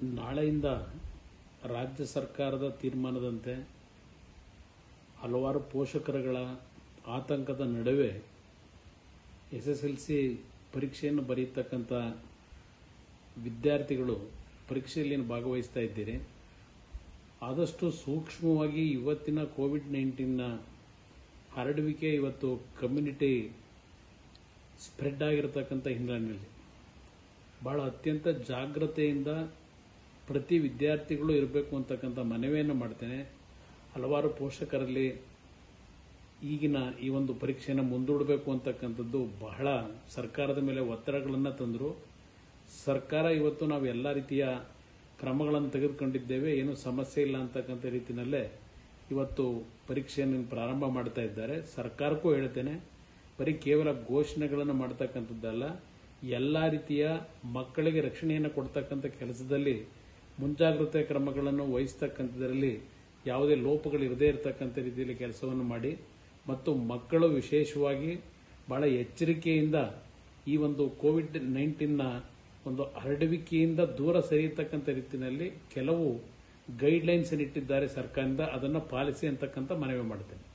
ನಾಳೆಯಿಂದ ರಾಜ್ಯ ಸರ್ಕಾರದ ತೀರ್ಮಾನದಂತೆ ಹಲವಾರು ಪೋಷಕರುಗಳ ಆತಂಕದ ನಡುವೆ ಎಸ್ ಎಸ್ ಎಲ್ ಸಿ ಪರೀಕ್ಷೆಯನ್ನು ಬರೆಯತಕ್ಕಂಥ ವಿದ್ಯಾರ್ಥಿಗಳು ಪರೀಕ್ಷೆಯಲ್ಲಿ ಭಾಗವಹಿಸ್ತಾ ಇದ್ದೀರಿ ಆದಷ್ಟು ಸೂಕ್ಷ್ಮವಾಗಿ ಇವತ್ತಿನ ಕೋವಿಡ್ ನೈನ್ಟೀನ್ನ ಹರಡುವಿಕೆ ಇವತ್ತು ಕಮ್ಯುನಿಟಿ ಸ್ಪ್ರೆಡ್ ಆಗಿರತಕ್ಕಂಥ ಹಿನ್ನೆಲೆಯಲ್ಲಿ ಬಹಳ ಅತ್ಯಂತ ಜಾಗ್ರತೆಯಿಂದ ಪ್ರತಿ ವಿದ್ಯಾರ್ಥಿಗಳು ಇರಬೇಕು ಅಂತಕ್ಕಂಥ ಮನವಿಯನ್ನು ಮಾಡ್ತೇನೆ ಹಲವಾರು ಪೋಷಕರಲ್ಲಿ ಈಗಿನ ಈ ಒಂದು ಪರೀಕ್ಷೆಯನ್ನು ಮುಂದೂಡಬೇಕು ಅಂತಕ್ಕಂಥದ್ದು ಬಹಳ ಸರ್ಕಾರದ ಮೇಲೆ ಒತ್ತಡಗಳನ್ನು ತಂದರು ಸರ್ಕಾರ ಇವತ್ತು ನಾವು ಎಲ್ಲ ರೀತಿಯ ಕ್ರಮಗಳನ್ನು ತೆಗೆದುಕೊಂಡಿದ್ದೇವೆ ಏನು ಸಮಸ್ಯೆ ಇಲ್ಲ ಅಂತಕ್ಕಂಥ ರೀತಿಯಲ್ಲೇ ಇವತ್ತು ಪರೀಕ್ಷೆಯನ್ನು ಪ್ರಾರಂಭ ಮಾಡ್ತಾ ಇದ್ದಾರೆ ಸರ್ಕಾರಕ್ಕೂ ಹೇಳ್ತೇನೆ ಬರೀ ಕೇವಲ ಘೋಷಣೆಗಳನ್ನು ಮಾಡ್ತಕ್ಕಂಥದ್ದಲ್ಲ ಎಲ್ಲ ರೀತಿಯ ಮಕ್ಕಳಿಗೆ ರಕ್ಷಣೆಯನ್ನು ಕೊಡ್ತಕ್ಕಂಥ ಕೆಲಸದಲ್ಲಿ ಮುಂಜಾಗ್ರತೆ ಕ್ರಮಗಳನ್ನು ವಹಿಸ್ತಕ್ಕಂಥದ್ರಲ್ಲಿ ಯಾವುದೇ ಲೋಪಗಳಿರದೇ ಇರತಕ್ಕಂಥ ರೀತಿಯಲ್ಲಿ ಕೆಲಸವನ್ನು ಮಾಡಿ ಮತ್ತು ಮಕ್ಕಳು ವಿಶೇಷವಾಗಿ ಬಹಳ ಎಚ್ಚರಿಕೆಯಿಂದ ಈ ಒಂದು ಕೋವಿಡ್ ನೈನ್ಟೀನ್ನ ಒಂದು ಹರಡುವಿಕೆಯಿಂದ ದೂರ ಸರಿಯತಕ್ಕಂಥ ರೀತಿಯಲ್ಲಿ ಕೆಲವು ಗೈಡ್ಲೈನ್ಸ್ ಇಟ್ಟಿದ್ದಾರೆ ಸರ್ಕಾರದಿಂದ ಅದನ್ನು ಪಾಲಿಸಿ ಅಂತಕ್ಕಂಥ ಮನವಿ ಮಾಡ್ತೇನೆ